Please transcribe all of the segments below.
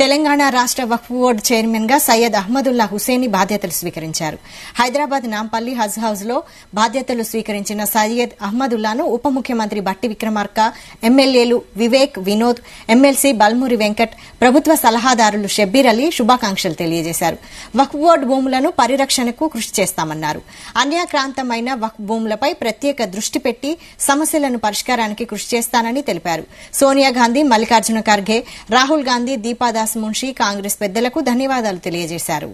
తెలంగాణ రాష్ట వక్ఫ్ board chairman గా సయ్యద్ అహ్మదుల్లా హుసేని బాధ్యతలు స్వీకరించారు హైదరాబాద్ నాంపల్లి హజ్ హౌస్ లో బాధ్యతలు స్వీకరించిన సయ్యద్ అహ్మదుల్లాను ఉప ముఖ్యమంత్రి బట్టి విక్రమార్క ఎమ్మెల్యేలు వివేక్ వినోద్ ఎమ్మెల్సీ బల్మూరి వెంకట్ ప్రభుత్వ సలహాదారులు షబ్బీర్ అలీ శుభాకాంక్షలు తెలియజేశారు వక్ఫ్ బోర్డు భూములను పరిరక్షణకు కృషి చేస్తామన్నారు అన్యాక్రాంతమైన వక్ఫ్ భూములపై ప్రత్యేక దృష్టి పెట్టి సమస్యలను పరిష్కారానికి కృషి చేస్తానని తెలిపారు సోనియా గాంధీ మల్లికార్జున ఖర్గే రాహుల్ గాంధీ దీపాదాస్ మున్షి కాంగ్రెస్ పెద్దలకు ధన్యవాదాలు తెలియజేశారు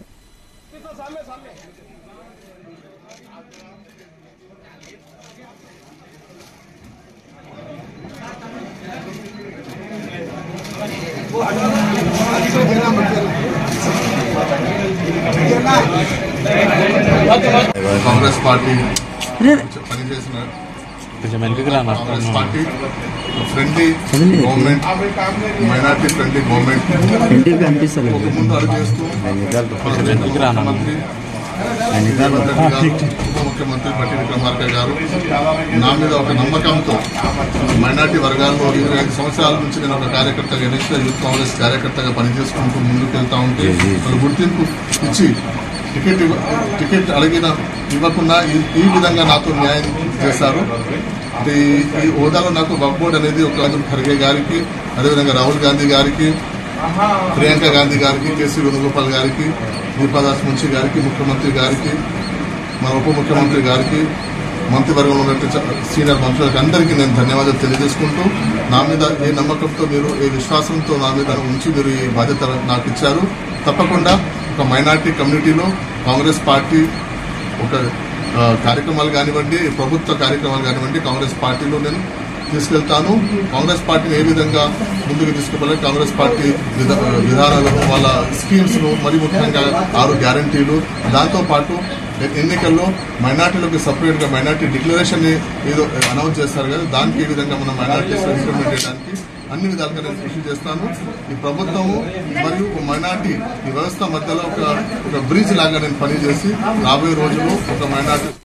కాంగ్రెస్ పార్టీ పనిచేసిన కొంచెం వెనకకి రా Congress party friendly government minority friendly government ఇంటికి కనిపిస్తలేదు ఒక ముందు అడుగేస్తూ మన వెనక్కి రా నాన్న. ముఖ్యమంత్రి రేవంత్ రెడ్డి గారు, ఉప ముఖ్యమంత్రి బట్టి విక్రమార్క గారు నా మీద ఒక నమ్మకంతో మైనార్టీ వర్గాల్లో ఇరవై ఐదు సంవత్సరాల నుంచి నేను ఒక కార్యకర్తగా నేషనల్ యూత్ కాంగ్రెస్ కార్యకర్తగా పనిచేసుకుంటూ ముందుకు వెళ్తా ఉంటే వాళ్ళు గుర్తింపు ఇచ్చి టికెట్ ఇవ్వ- టికెట్ అడిగిన ఇవ్వకుండా ఈ- ఈ విధంగా నాతో న్యాయం చేశారు అంటే ఈ- ఈ హోదాలో నాకు వక్ బోర్డ్ అనేది ఒక ఖర్గే గారికి అదేవిధంగా రాహుల్ గాంధీ గారికి ప్రియాంక గాంధీ గారికి కేసీ వేణుగోపాల్ గారికి దీపాదాస్ మున్షి గారికి ముఖ్యమంత్రి గారికి మన ఉప ముఖ్యమంత్రి గారికి మంత్రివర్గంలో ఉన్న చ- సీనియర్ మంత్రులకు అందరికీ నేను ధన్యవాదాలు తెలియజేసుకుంటూ నా మీద ఏ నమ్మకంతో మీరు ఏ విశ్వాసంతో నా మీద ఉంచి మీరు ఈ బాధ్యత నాకు ఇచ్చారు తప్పకుండా ఒక మైనార్టీ కమ్యూనిటీలో కాంగ్రెస్ పార్టీ ఒక ఆ, కార్యక్రమాలు కానివ్వండి ప్రభుత్వ కార్యక్రమాలు కానివ్వండి కాంగ్రెస్ పార్టీలో నేను తీసుకెళ్తాను కాంగ్రెస్ పార్టీని ఏ విధంగా ముందుకు తీసుకుపోవాలి కాంగ్రెస్ పార్టీ విధా- విధానాలను వాళ్ళ స్కీమ్స్ ను మరి ముఖ్యంగా ఆరు గ్యారంటీలు దాంతో పాటు ఎన్నికల్లో మైనార్టీలకు సపరేట్ గా మైనార్టీ డిక్లరేషన్ ని ఏదో అనౌన్స్ చేస్తారు కదా దానికి ఏ విధంగా మనం మైనార్టీస్ ఇంప్లిమెంట్ చేయడానికి అన్ని విధాలుగా నేను కృషి చేస్తాను ఈ ప్రభుత్వము మరియు మైనార్టీ ఈ వ్యవస్థ మధ్యలో ఒక ఒక బ్రిడ్జ్ లాగా నేను పనిచేసి రాబోయే రోజుల్లో ఒక మైనార్టీ